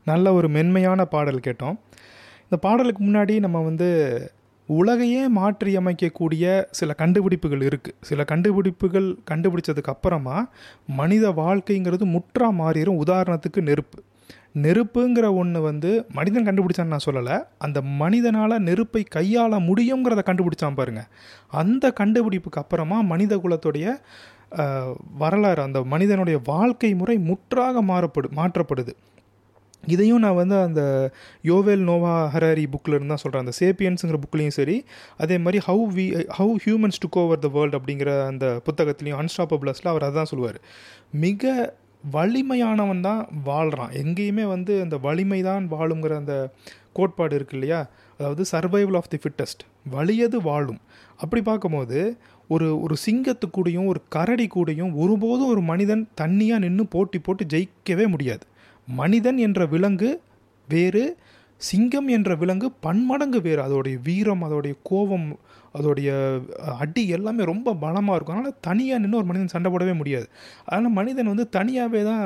நல்ல ஒரு மென்மையான பாடல் கேட்டோம் இந்த பாடலுக்கு முன்னாடி நம்ம வந்து உலகையே மாற்றி அமைக்கக்கூடிய சில கண்டுபிடிப்புகள் இருக்குது சில கண்டுபிடிப்புகள் கண்டுபிடிச்சதுக்கு அப்புறமா மனித வாழ்க்கைங்கிறது முற்றா மாறிடும் உதாரணத்துக்கு நெருப்பு நெருப்புங்கிற ஒன்று வந்து மனிதன் கண்டுபிடிச்சான்னு நான் சொல்லலை அந்த மனிதனால் நெருப்பை கையாள முடியுங்கிறத கண்டுபிடிச்சான் பாருங்க அந்த கண்டுபிடிப்புக்கு அப்புறமா மனித குலத்துடைய அஹ், வரலாறு அந்த மனிதனுடைய வாழ்க்கை முறை முற்றாக மாறப்படு மாற்றப்படுது இதையும் நான் வந்து அந்த யோவேல் நோவா ஹராரி புக்கில் இருந்து தான் சொல்கிறேன் அந்த சேப்பியன்ஸுங்கிற புக்லேயும் சரி அதே மாதிரி how we how humans took over the world அப்படிங்கிற அந்த புத்தகத்துலேயும் அன்ஸ்டாப்பபிளஸில் அவர் அதான் சொல்லுவார் மிக வலிமையானவன் தான் வாழ்கிறான் எங்கேயுமே வந்து அந்த வலிமை தான் வாழுங்கிற அந்த கோட்பாடு இருக்கு இல்லையா அதாவது சர்வைவல் ஆஃப் தி ஃபிட்டஸ்ட் வலியது வாழும் அப்படி பார்க்கும்போது ஒரு ஒரு சிங்கத்து கூடயும் ஒரு கரடி கூடயும் ஒருபோதும் ஒரு மனிதன் தண்ணியாக நின்று போட்டி போட்டு ஜெயிக்கவே முடியாது மனிதன் என்ற விலங்கு வேறு சிங்கம் என்ற விலங்கு பன்மடங்கு வேறு அதோடைய வீரம் அதோடைய கோபம் அதோடைய அஹ், அடி எல்லாமே ரொம்ப பலமாக இருக்கும் அதனால் தனியாக நின்று ஒரு மனிதன் சண்டை போடவே முடியாது அதனால் மனிதன் வந்து தனியாகவே தான்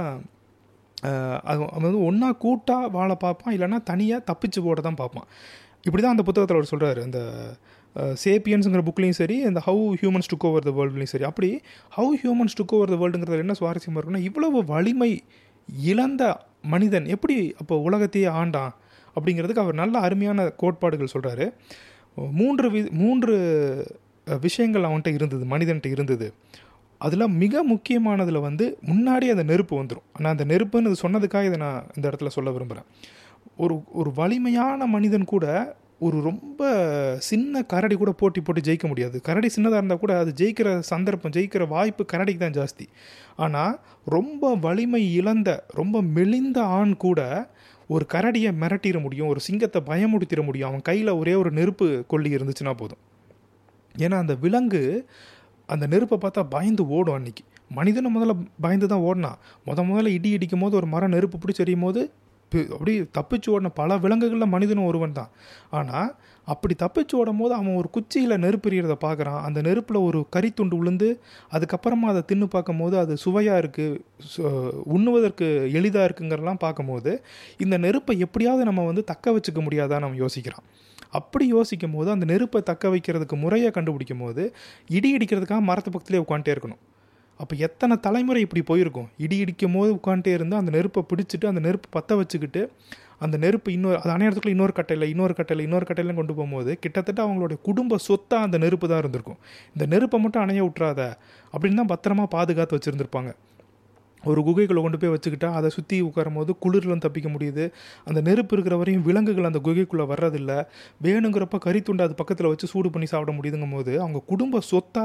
அஹ், அது அவன் வந்து ஒன்றா கூட்டாக வாழ பார்ப்பான் இல்லைன்னா தனியாக தப்பிச்சு போட தான் பார்ப்பான் இப்படி தான் அந்த புத்தகத்தில் அவர் சொல்கிறாரு அந்த சேப்பியன்ஸுங்கிற புக்லேயும் சரி இந்த how humans took over the வேர்ல்ட்லையும் சரி அப்படி how humans took over the வேர்ல்டுங்கிறது என்ன சுவாரஸ்யமாக இருக்குன்னா இவ்வளவு வலிமை இழந்த மனிதன் எப்படி அப்போ உலகத்தையே ஆண்டான் அப்படிங்கிறதுக்கு அவர் நல்ல அருமையான கோட்பாடுகள் சொல்கிறாரு மூன்று வி மூன்று அஹ், விஷயங்கள் அவன்கிட்ட இருந்தது மனிதன்கிட்ட இருந்தது அதில் மிக முக்கியமானதில் வந்து முன்னாடி அந்த நெருப்பு வந்துடும் நான் அந்த நெருப்புன்னு இது சொன்னதுக்காக இதை நான் இந்த இடத்துல சொல்ல விரும்புகிறேன் ஒரு ஒரு வலிமையான மனிதன் கூட ஒரு ரொம்ப சின்ன கரடி கூட போட்டி போட்டு ஜெயிக்க முடியாது கரடி சின்னதாக இருந்தால் கூட அது ஜெயிக்கிற சந்தர்ப்பம் ஜெயிக்கிற வாய்ப்பு கரடிக்கு தான் ஜாஸ்தி ஆனால் ரொம்ப வலிமை இழந்த ரொம்ப மெலிந்த ஆண் கூட ஒரு கரடியை மிரட்டிட முடியும் ஒரு சிங்கத்தை பயமுடுத்திட முடியும் அவன் கையில் ஒரே ஒரு நெருப்பு கொல்லி இருந்துச்சுன்னா போதும் ஏன்னா அந்த விலங்கு அந்த நெருப்பை பார்த்தா பயந்து ஓடும் அன்னைக்கு மனிதனை முதல்ல பயந்து தான் ஓடினான் முத முதல்ல இடி இடிக்கும் போது ஒரு மரம் நெருப்பு பிடிச்சி எறியும் போது பி- அப்படியே தப்பிச்சு ஓடின பல விலங்குகளில் மனிதனும் ஒருவன் தான் ஆனால் அப்படி தப்பிச்சு ஓடும் போது அவன் ஒரு குச்சியில் நெருப்பு எறிகிறத பார்க்குறான் அந்த நெருப்பில் ஒரு கறித்துண்டு விழுந்து அதுக்கப்புறமா அதை தின்னு பார்க்கும்போது அது சுவையாக இருக்குது உண்ணுவதற்கு எளிதாக இருக்குங்கிறலாம் பார்க்கும்போது இந்த நெருப்பை எப்படியாவது நம்ம வந்து தக்க வச்சுக்க முடியாதான்னு நம்ம யோசிக்கிறான் அப்படி யோசிக்கும் போது அந்த நெருப்பை தக்க வைக்கிறதுக்கு முறையை கண்டுபிடிக்கும் போது இடி இடிக்கிறதுக்காக மரத்து பக்கத்துலேயே உட்காந்துட்டே இருக்கணும் அப்போ எத்தனை தலைமுறை இப்படி போயிருக்கும் இடி இடிக்கும் போது உட்காந்துட்டே இருந்து அந்த நெருப்பை பிடிச்சிட்டு அந்த நெருப்பு பற்ற வச்சுக்கிட்டு அந்த நெருப்பு இன்னொரு அது அணையறதுக்குள்ள இன்னொரு கட்டையில் இன்னொரு கட்டையில் இன்னொரு கட்டையில கொண்டு போகும்போது கிட்டத்தட்ட அவங்களுடைய குடும்ப சொத்தாக அந்த நெருப்பு தான் இருந்திருக்கும் இந்த நெருப்பை மட்டும் அணைய விட்றாத அப்படின்னு தான் பத்திரமா பாதுகாத்து வச்சுருந்துருப்பாங்க ஒரு குகைக்குள்ளே கொண்டு போய் வச்சுக்கிட்டா அதை சுற்றி உட்காரும் போது குளிர்லாம் தப்பிக்க முடியுது அந்த நெருப்பு இருக்கிற வரையும் விலங்குகள் அந்த குகைக்குள்ளே வர்றதில்ல வேணுங்கிறப்ப கறித்துண்டை அது பக்கத்தில் வச்சு சூடு பண்ணி சாப்பிட முடியுதுங்கும் போது அவங்க குடும்ப சொத்தாக